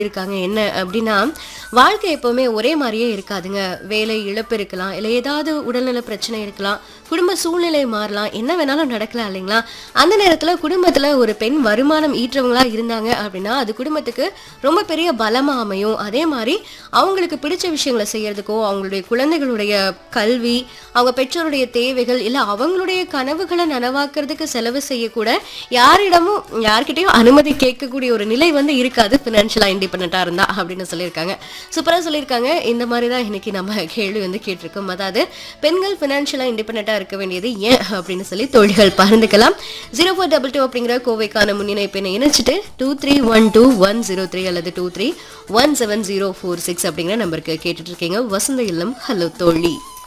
இருக்காங்க என்ன அப்படின்னா வாழ்க்கை எப்பவுமே ஒரே மாதிரியே இருக்காதுங்க வேலை இழப்பு இருக்கலாம் இல்லை ஏதாவது உடல்நல பிரச்சனை இருக்கலாம் குடும்ப சூழ்நிலை மாறலாம் என்ன வேணாலும் நடக்கலாம் இல்லைங்களா அந்த நேரத்தில் குடும்பத்தில் ஒரு பெண் வருமானம் ஈற்றவங்களா இருந்தாங்க அப்படின்னா அது குடும்பத்துக்கு ரொம்ப பெரிய பலமா அமையும் அதே மாதிரி அவங்களுக்கு பிடிச்ச விஷயங்களை செய்யறதுக்கோ அவங்களுடைய குழந்தைகளுடைய கல்வி அவங்க பெற்றோருடைய தேவைகள் இல்லை அவங்களுடைய கனவுகளை நனவாக்குறதுக்கு செலவு செய்யக்கூட யாரிடமும் யார்கிட்டயும் அனுமதி கேட்கக்கூடிய ஒரு நிலை வந்து இருக்காது ஃபினான்ஷியலாக இண்டிபெண்ட்டாக இருந்தா அப்படின்னு சொல்லியிருக்காங்க சூப்பராக சொல்லியிருக்காங்க இந்த மாதிரி தான் இன்னைக்கு நம்ம கேள்வி வந்து கேட்டிருக்கோம் அதாவது பெண்கள் ஃபினான்ஷியலாக இண்டிபெண்ட்டாக இருக்க வேண்டியது ஏன் அப்படின்னு சொல்லி தோழிகள் பகிர்ந்துக்கலாம் ஜீரோ ஃபோர் டபுள் டூ அப்படிங்கிற கோவைக்கான முன்னிணைப்பினை இணைச்சிட்டு two three one two one zero three அல்லது two three one seven zero four six அப்படிங்கிற நம்பருக்கு கேட்டுட்டு இருக்கீங்க வசந்த இல்லம் ஹலோ தோழி